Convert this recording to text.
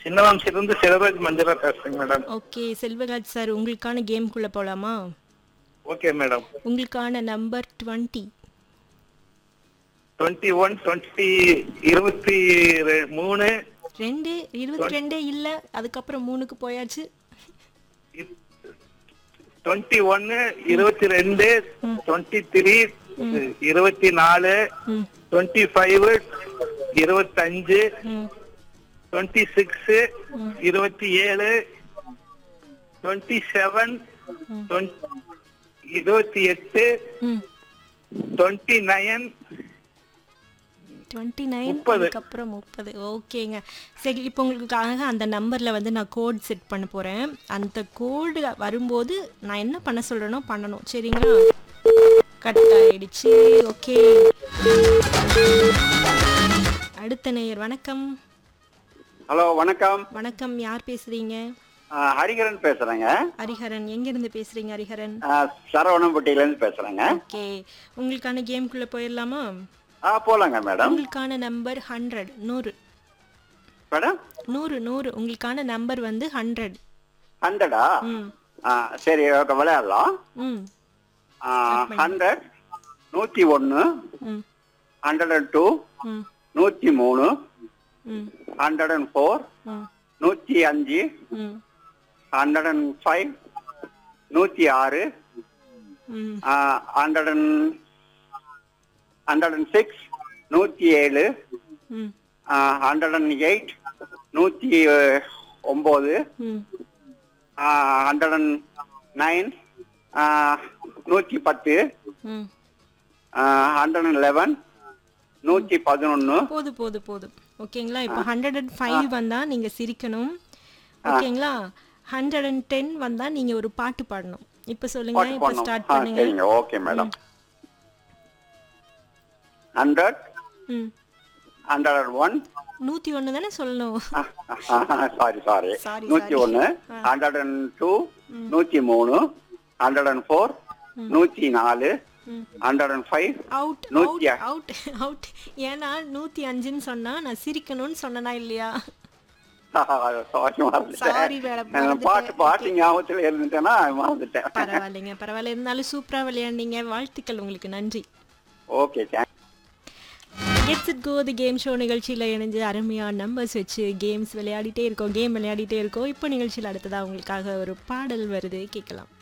சின்னவம்சிலிருந்து செல்வராஜ் மஞ்சளா பேசுறேங்க madam okay Selvaraj sir உங்களுக்கான கேம்குள்ளே போகலாமா ஓகே மேடம் உங்களுக்கான number twenty twenty one twenty இருபத்தி ரெ- மூணு ரெண்டு இருபத்தி ரெண்டே இல்லை அதுக்கப்புறம் மூணுக்கு போயாச்சு டுவெண்ட்டி ஒன்னு இருபத்தி ரெண்டு டுவெண்ட்டி த்ரீ இருபத்தி நாலு ம் டுவெண்ட்டி ஃபைவ் இருபத்தஞ்சு ம் டுவெண்ட்டி சிக்ஸ் இருபத்தி ஏழு டுவெண்ட்டி செவன் இருபத்தி எட்டு ம் டுவெண்ட்டி நைன் டுவெண்ட்டி நைன் முப்பது. அதுக்கப்புறம் முப்பது ஓகேங்க சரி இப்போ உங்களுக்காக அந்த நம்பரில் வந்து நான் கோட் செட் பண்ண போகிறேன் அந்த கோடு வரும்போது நான் என்ன பண்ண சொல்கிறேனோ பண்ணணும் சரிங்களா கட் ஆயிடுச்சு ஓகே அடுத்த நேயர் வணக்கம் ஹலோ வணக்கம் வணக்கம் யார் பேசுறீங்க ஆ, ஹரிகரன் பேசுறேங்க ஹரிஹரன் எங்கேருந்து பேசுறீங்க ஹரிஹரன் ஆ, சரவணம்பட்டியில இருந்து பேசுறேங்க ஓகே உங்களுக்கான கேம்குள்ளே போயிடலாமா ஆ போலாங்க மேடம் உங்களுக்கான நம்பர் ஹண்ட்ரட் நூறு மேடம் நூறு நூறு உங்களுக்கான நம்பர் வந்து ஹண்ட்ரட் ஹண்ட்ரடா ம் ஆ, சரி ஓகே விளையாடலாம் ம் ஹண்ட்ரட் நூத்தி ஒன்னு ம் ஹண்ட்ரட் அண்ட் டூ ம் நூத்தி மூணு ம் ஹண்ட்ரட் அண்ட் ஃபோர் ம் நூத்தி அஞ்சு ம் ஹண்ட்ரட் அண்ட் ஃபைவ் நூத்தி ஆறு ம் hundred and hundred and six நூத்தி ஏழு ம் ஹண்ட்ரட் அண்ட் எயிட் நூத்தி ஒன்பது ம் ஹண்ட்ரட் அண்ட் நைன் நூற்றி பத்து ம் ஹண்ட்ரட் அண்ட் லெவன் நூற்றி பதினொன்று போது போது போதும் ஓகேங்களா இப்போ ஹண்ட்ரட் அண்ட் ஃபைவ் வந்தால் நீங்கள் சிரிக்கணும் ஓகேங்களா ஹண்ட்ரட் அண்ட் டென் வந்தால் நீங்கள் ஒரு பாட்டு பாடணும் இப்போ சொல்லுங்க பாட்டு இப்போ பண்ணோம் ஸ்டார்ட் ஆ பண்ணுங்க சரிங்க ஓகே மேடம் ஹண்ட்ரட் ம் ஹண்ட்ரட் அண்ட் ஒன் நூற்றி ஒன்று தானே சொல்லணும் சாரி சாரி Sorry, நூற்றி sorry. ஒன்று ஹண்ட்ரட் அண்ட் டூ நூற்றி மூணு ஹண்ட்ரட் அண்ட் ஃபோர் நூற்றி நாலு hundred and five out out நூத்தி அவுட் அவுட் ஏன்னா நூற்றி அஞ்சுன்னு சொன்னால் நான் சிரிக்கணும்னு சொன்னனா இல்லையா சாரி Sorry, madam, மறந்துட்டேன் பாட்டு பாட்டு ஞாபகத்தில் இருந்துட்டேன்னா மறந்துட்டேன் பரவாயில்லைங்க பரவாயில்ல இருந்தாலும் சூப்பராக விளையாண்டீங்க வாழ்த்துக்கள் உங்களுக்கு நன்றி okay thank gets it go the game show நிகழ்ச்சியில் இணைஞ்சு அருமையாக நம்பர்ஸ் வச்சு கேம்ஸ் விளையாடிட்டே இருக்கோம் கேம் விளையாடிட்டே இருக்கோம் இப்போ நிகழ்ச்சியில் அடுத்ததாக உங்களுக்காக ஒரு பாடல் வருது கேட்கலாம்